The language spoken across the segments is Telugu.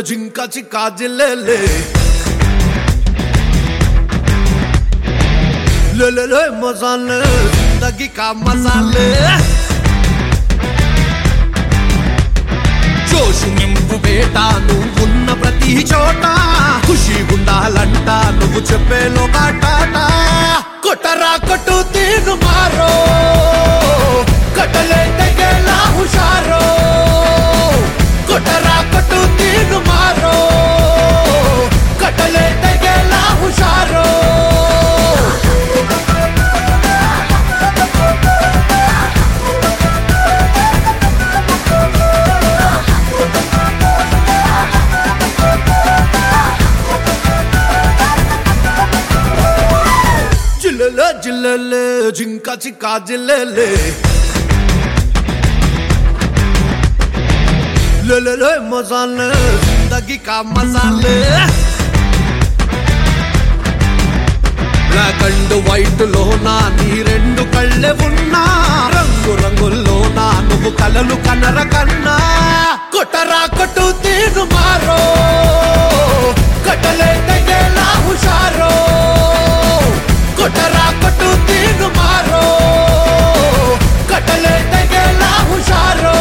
జింక చిక్కా జిల్లెలే ले ले ले मसाले जिंदगी का मसाले జోషు నింపు వేట నువ్వున్న ప్రతి చోట ఖుషి ఉండాలంట నువ్వు చెప్పేలో కాటాట కొట్టరా కొట్టు తీను మారో కట్టలే తెగేలా హుషారో కొట్టరా కొట్టు తీను మారో కట్టలే తెగేలా హుషారో జిల్లెలే జిల్లెలే జింక చిక్క జిల్లెలే లేలే మసాలే జిందగీ కా మసాలే బ్లాక్ అండ్ వైట్ లోనా నీ రెండు కళ్ళే ఉన్నా రంగు రంగుల్లోనా నువ్వు కలలు కనర కన్నా కొట్టరా కొట్టు తీను మారో కట్టలే తెగేలా హుషారో కొట్టరా కొట్టు తీను మారో కట్టలే తెగేలా హుషారో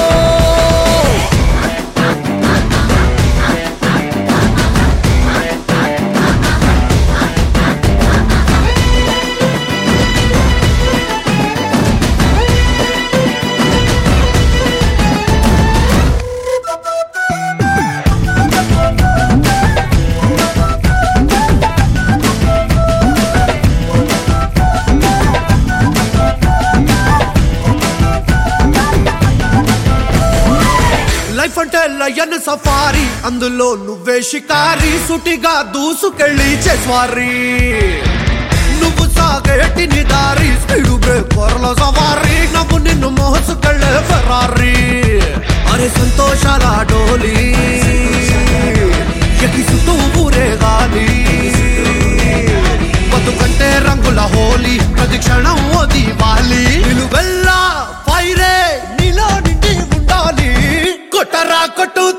లైఫ్ అంటే లయన్ సఫారీ అందులో నువ్వే షికారి సుటిగా దూసుకెళ్ళి చేస్వారీ నువ్వు సాగేటి నిదారి స్పీడు బ్రేకర్ల సవారీ నవ్వు నిన్ను మోసుకెళ్ళే ఫెరారీ అరే సంతోషాల డోలి ఎగిసుతూ ఊరే గాలి బతుకంటే రంగుల హోలీ ప్రతి క్షణం ఓ దీవాలి నిలువెల్లా ఫైరే నీలో నిండి ఉండాలి కొట్టరా కొట్టు